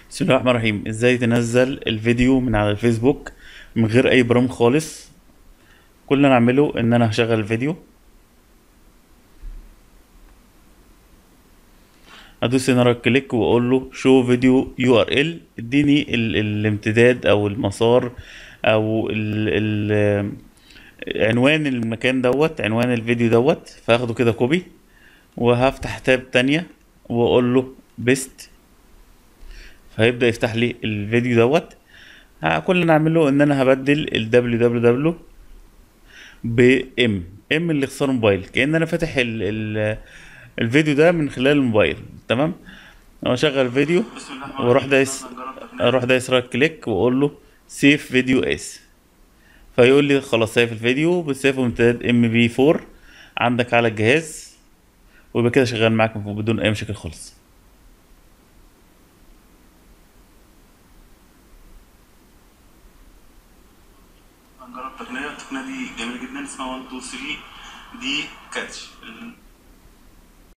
بسم الله الرحمن الرحيم ازاي تنزل الفيديو من على الفيسبوك من غير اي برامج خالص كل اللي انا اعمله ان انا هشغل الفيديو ادوس هنا رايت كليك واقول له شو فيديو يو ار ال اديني ال الامتداد او المسار او ال ال عنوان المكان دوت عنوان الفيديو دوت فاخده كده كوبي وهفتح تاب تانية واقول له بيست فهيبدأ يفتح لي الفيديو دوت ها، كل اللي انا اعمله ان انا هبدل ال www ب m m اللي اختصار موبايل كأن انا فاتح ال ال الفيديو ده من خلال الموبايل تمام انا اشغل فيديو بسم الله الرحمن واروح الرحيم. دايس النهاردة هنجرب تقنية اروح دايس رايت كليك واقول له سيف فيديو اس فيقول لي خلاص سيف الفيديو بتسيفه بامتداد ام بي 4 عندك على الجهاز ويبقى كده شغال معاك من فوق بدون اي مشاكل خالص هنجرب تقنية التقنية دي جميلة جدا اسمها 1 2 3 دي كاتش